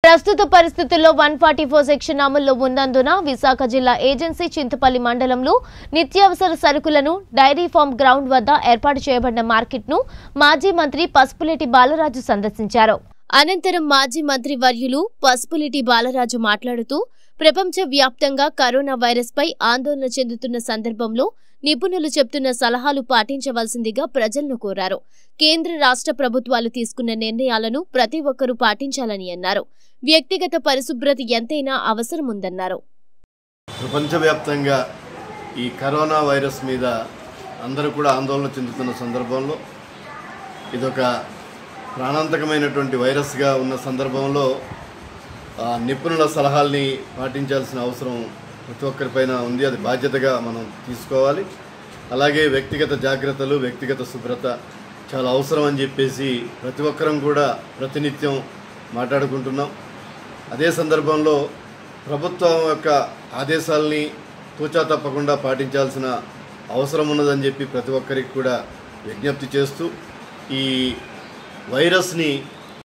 ప్రస్తుత పరిస్థితుల్లో one forty four section అమల్లో ఉన్నందున విశాఖ జిల్లా ఏజెన్సీ చింతపల్లి మండలంలో నిత్యావసర సరుకులను డైరీ ఫార్మ్ గ్రౌండ్ వద్ద ఏర్పాటు చేయబడిన మార్కెట్ను మాజీ మంత్రి పసుపులేటి బాలరాజు సందర్శించారు అనంతరం మాజీ మంత్రి వర్యులు పసుపులేటి బాలరాజు మాట్లాడుతూ ప్రపంచ వ్యాప్తంగా కరోనా వైరస్పై ఆందోళన చెందుతున్న సందర్భంలో నిపుణులు చెప్తున్న సలహాలు పాటించవలసిందిగా ప్రజలను కోరారు కేంద్ర రాష్ట్ర ప్రభుత్వాలు తీసుకున్న నిర్ణయాలను ప్రతి ఒక్కరూ పాటించాలని అన్నారు వ్యక్తిగత పరిశుభ్రత ఎంతైనా అవసరముందన్నారు ప్రపంచవ్యాప్తంగా ఈ కరోనా వైరస్ మీద అందరూ కూడా ఆందోళన చెందుతున్న సందర్భంలో ఇదొక ప్రాణాంతకమైనటువంటి వైరస్గా ఉన్న సందర్భంలో ఆ, నిపుణుల సలహాల్ని పాటించాల్సిన అవసరం ప్రతి ఒక్కరిపైన ఉంది అది బాధ్యతగా మనం తీసుకోవాలి అలాగే వ్యక్తిగత జాగ్రత్తలు వ్యక్తిగత శుభ్రత చాలా అవసరం అని చెప్పేసి ప్రతి ఒక్కరం కూడా ప్రతినిత్యం మాట్లాడుకుంటున్నాం అదే సందర్భంలో ప్రభుత్వం యొక్క ఆదేశాలని తూచా తప్పకుండా పాటించాల్సిన అవసరం ఉన్నదని చెప్పి ప్రతి ఒక్కరికి కూడా విజ్ఞప్తి చేస్తూ ఈ వైరస్ని